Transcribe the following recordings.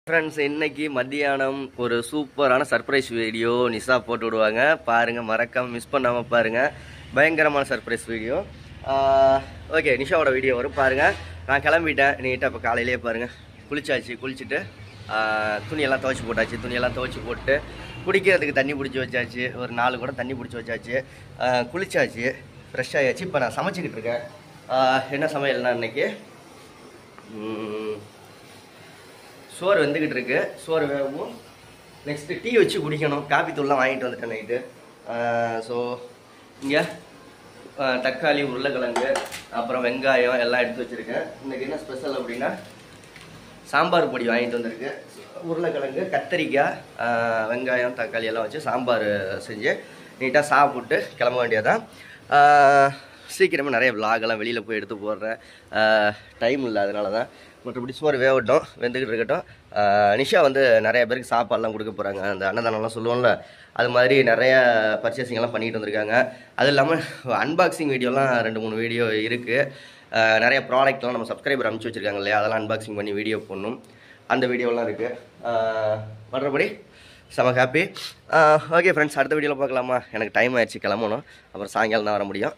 friends இன்னைக்கு மத்தியானம் ஒரு சூப்பரான சர்ப்ரைஸ் வீடியோ நிஷா போட்டு விடுவாங்க பாருங்க மறக்காம மிஸ் பண்ணாம பாருங்க பயங்கரமான சர்ப்ரைஸ் வீடியோ ஓகே நிஷாவோட வீடியோ வரும் பாருங்க நான் கிளம்பிட்டேன் நீட்டாக இப்போ காலையிலேயே பாருங்க குளிச்சாச்சு குளிச்சுட்டு ஆஹ், துணியெல்லாம் துவைச்சி போட்டாச்சு துணியெல்லாம் துவைச்சி போட்டு குடிக்கிறதுக்கு தண்ணி பிடிச்சி வச்சாச்சு ஒரு நாலு கூட தண்ணி பிடிச்சி வச்சாச்சு ஆஹ், குளிச்சாச்சு ஃப்ரெஷ் ஆயாச்சு இப்போ நான் சமைச்சிக்கிட்டு இருக்கேன் ஆஹ், என்ன சமையல்னா இன்னைக்கு ம், சோறு வெந்துக்கிட்டு இருக்கு சோறு வேகவும் நெக்ஸ்ட்டு டீ வச்சு குடிக்கணும் காப்பி தூள்லாம் வாங்கிட்டு வந்துட்டேன் நைட்டு ஸோ இங்கே தக்காளி உருளைக்கிழங்கு அப்புறம் வெங்காயம் எல்லாம் எடுத்து வச்சுருக்கேன் இன்னைக்கு என்ன ஸ்பெஷல் அப்படின்னா சாம்பார் பொடி வாங்கிட்டு வந்திருக்கு உருளைக்கிழங்கு கத்தரிக்காய் ஆஹ் வெங்காயம் தக்காளி எல்லாம் வச்சு சாம்பார் செஞ்சு நீட்டாக சாப்பிட்டு கிளம்ப வேண்டியதான் சீக்கிரமாக நிறைய vlog-எல்லாம் வெளியில் போய் எடுத்து போடுறேன் டைம் இல்லை அதனால தான் மற்றபடி சோறு வேகட்டும் வெந்துக்கிட்டு இருக்கட்டும் ஆஹ் நிஷா வந்து நிறைய பேருக்கு சாப்பாடுலாம் கொடுக்க போகிறாங்க அந்த அன்னதானம்லாம் சொல்லுவோம்ல அது மாதிரி நிறைய purchasing எல்லாம் பண்ணிட்டு வந்திருக்காங்க அது இல்லாமல் அன்பாக்சிங் வீடியோலாம் ரெண்டு மூணு வீடியோ இருக்குது அஹ் நிறைய ப்ராடக்ட்லாம் நம்ம சப்ஸ்கிரைபர் அனுப்பிச்சி வச்சிருக்காங்க இல்லையா அதெல்லாம் அன்பாக்சிங் பண்ணி வீடியோ போடணும் அந்த வீடியோலாம் இருக்குது மற்றபடி செம ஹாப்பி ஓகே ஃப்ரெண்ட்ஸ் அடுத்த வீடியோவில் பார்க்கலாமா எனக்கு டைம் ஆயிடுச்சு கிளம்பணும் அப்புறம் சாயங்காலம் தான் வர முடியும்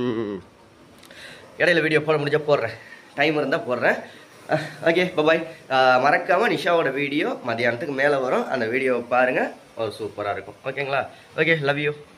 இடையில வீடியோ போட முடிஞ்சா போடுறேன் டைம் இருந்தால் போடுறேன் ஓகே பபாய் மறக்காமல் நிஷாவோட வீடியோ மதியானத்துக்கு மேலே வரும் அந்த வீடியோவை பாருங்கள் ஒரு சூப்பராக இருக்கும் ஓகேங்களா ஓகே லவ் யூ